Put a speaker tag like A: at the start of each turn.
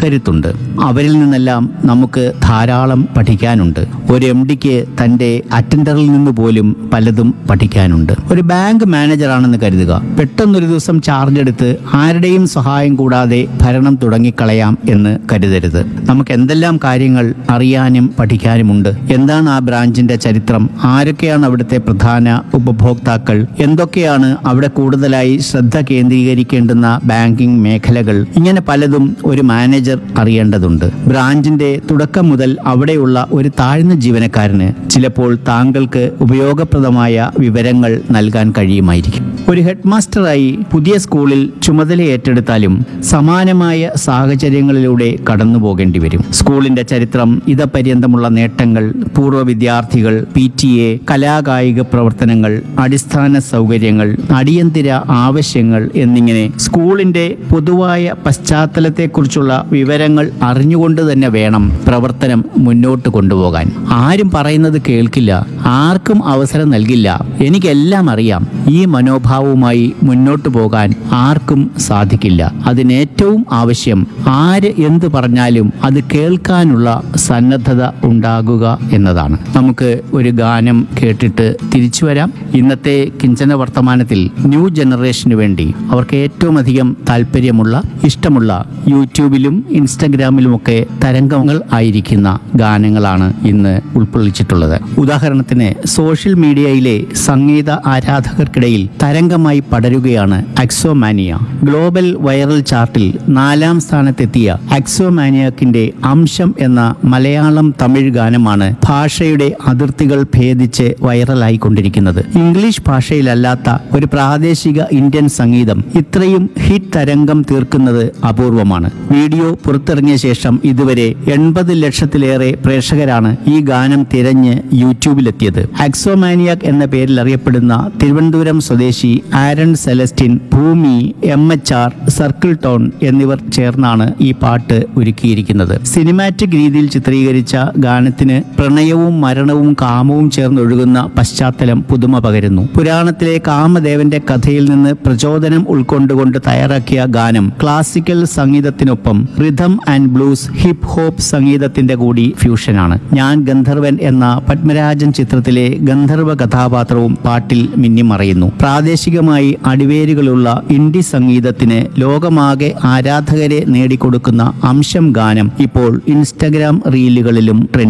A: കരുത്തുണ്ട് അവരിൽ നിന്നെല്ലാം നമുക്ക് ധാരാളം പഠിക്കാനുണ്ട് ഒരു എം ഡിക്ക് തൻ്റെ അറ്റൻഡറിൽ നിന്ന് പോലും പലതും പഠിക്കാനുണ്ട് ഒരു ബാങ്ക് മാനേജറാണെന്ന് കരുതുക പെട്ടെന്നൊരു ദിവസം ചാർജ് എടുത്ത് ആരുടെയും സഹായം കൂടാതെ ഭരണം തുടങ്ങിക്കളയാം എന്ന് കരുതരുത് നമുക്ക് എന്തെല്ലാം കാര്യങ്ങൾ അറിയാനും പഠിക്കാനുമുണ്ട് എന്താണ് ആ ബ്രാഞ്ചിന്റെ ചരിത്രം ആരൊക്കെയാണ് അവിടുത്തെ പ്രധാന ഉപഭോക്താക്കൾ എന്തൊക്കെയാണ് അവിടെ കൂടുതലായി ശ്രദ്ധ കേന്ദ്രീകരിക്കേണ്ടുന്ന ബാങ്കിംഗ് മേഖലകൾ ഇങ്ങനെ പലതും ഒരു മാനേജർ അറിയേണ്ടതുണ്ട് ബ്രാഞ്ചിന്റെ തുടക്കം മുതൽ അവിടെയുള്ള ഒരു താഴ്ന്ന ജീവനക്കാരന് ചിലപ്പോൾ താങ്കൾക്ക് ഉപയോഗപ്രദമായ വിവരങ്ങൾ നൽകാൻ കഴിയുമായിരിക്കും ഒരു ഹെഡ് മാസ്റ്ററായി പുതിയ സ്കൂളിൽ ചുമതല ഏറ്റെടുത്താലും സമാനമായ സാഹചര്യങ്ങളിലൂടെ കടന്നു പോകേണ്ടി വരും സ്കൂളിന്റെ ചരിത്രം ഇതപര്യന്തമുള്ള നേട്ടങ്ങൾ പൂർവ്വ വിദ്യാർത്ഥികൾ പി ടി എ കലാകായിക പ്രവർത്തനങ്ങൾ അടിസ്ഥാന സൗകര്യങ്ങൾ അടിയന്തര ആവശ്യങ്ങൾ എന്നിങ്ങനെ സ്കൂളിന്റെ പൊതുവായ പശ്ചാത്തലത്തെക്കുറിച്ചുള്ള വിവരങ്ങൾ അറിഞ്ഞുകൊണ്ട് തന്നെ വേണം പ്രവർത്തനം മുന്നോട്ട് കൊണ്ടുപോകാൻ ആരും പറയുന്നത് കേൾക്കില്ല ആർക്കും അവസരം നൽകില്ല എനിക്കെല്ലാം അറിയാം ഈ മനോഭാവവുമായി മുന്നോട്ട് പോകാൻ ആർക്കും സാധിക്കില്ല അതിനേറ്റവും ആവശ്യം ആര് എന്ത് പറഞ്ഞാലും അത് കേൾക്കാനുള്ള സന്നദ്ധത ഉണ്ടാകുക എന്നതാണ് നമുക്ക് ഒരു ഗാനം കേട്ടിട്ട് തിരിച്ചു വരാം ഇന്നത്തെ കിഞ്ചന വർത്തമാനത്തിൽ ന്യൂ ജനറേഷന് വേണ്ടി അവർക്ക് ഏറ്റവും അധികം താല്പര്യമുള്ള ഇഷ്ടമുള്ള യൂട്യൂബിലും ഇൻസ്റ്റഗ്രാമിലുമൊക്കെ തരംഗങ്ങൾ ആയിരിക്കുന്ന ഗാനങ്ങളാണ് ഇന്ന് ഉൾക്കൊള്ളിച്ചിട്ടുള്ളത് ഉദാഹരണത്തിന് സോഷ്യൽ മീഡിയയിലെ സംഗീത ആരാധകർക്കിടയിൽ തരംഗമായി പടരുകയാണ് അക്സോമാനിയ ഗ്ലോബൽ വൈറൽ ചാർട്ടിൽ നാലാം സ്ഥാനത്തെത്തിയ അക്സോമാനിയാക്കിന്റെ അംശം എന്ന മലയാളം തമിഴ് ഗാനമാണ് ഭാഷയുടെ അതിർത്തികൾ ഭേദിച്ച് വൈറലായിക്കൊണ്ടിരിക്കുന്നത് ഇംഗ്ലീഷ് ഭാഷയിലല്ലാത്ത ഒരു പ്രാദേശിക ഇന്ത്യൻ സംഗീതം ഇത്രയും ഹിറ്റ് തരംഗം തീർക്കുന്നത് അപൂർവമാണ് വീഡിയോ പുറത്തിറങ്ങിയ ശേഷം ഇതുവരെ എൺപത് ലക്ഷത്തിലേറെ പ്രേക്ഷകരാണ് ഈ ഗാനം തിരഞ്ഞ് യൂട്യൂബിലെത്തിയത് അക്സോമാനിയാക് എന്ന പേരിൽ അറിയപ്പെടുന്ന തിരുവനന്തപുരം സ്വദേശി Aaron Celestine Bhumi M H R circle tone എന്നിവർ ചേർന്നാണ് ഈ പാട്ട് ഒരുക്കിയിരിക്കുന്നത് സിനിമാറ്റിക് രീതിയിൽ ചിത്രീകരിച്ച ഗാനത്തിന് പ്രണയവും മരണവും കാമവും ചേർന്നൊഴുകുന്ന പശ്ചാത്തലം പുതുമ പകരുന്നു പുരാണത്തിലെ കാമദേവന്റെ കഥയിൽ നിന്ന് പ്രചോദനം ഉൾക്കൊണ്ടുകൊണ്ട് തയ്യാറാക്കിയ ഗാനം ക്ലാസിക്കൽ സംഗീതത്തിനൊപ്പം rhythm and blues hip hop സംഗീതത്തിന്റെ കൂടി ഫ്യൂഷനാണ് ഞാൻ ഗന്ധർവൻ എന്ന പത്മരാജൻ ചിത്രത്തിലെ ഗന്ധർവ കഥാപാത്രവും പാട്ടിൽ മിന്നിമറയുന്നു പ്രാദേശികമായി അടിവേരുകളുള്ള ഇൻഡി സംഗീതത്തിന് ലോകമാകെ ആരാധകരെ നേടിക്കൊടുക്കുന്ന അംശം ഗാനം ഇപ്പോൾ ഇൻസ്റ്റഗ്രാം റീലുകളിലും ട്രെൻഡ്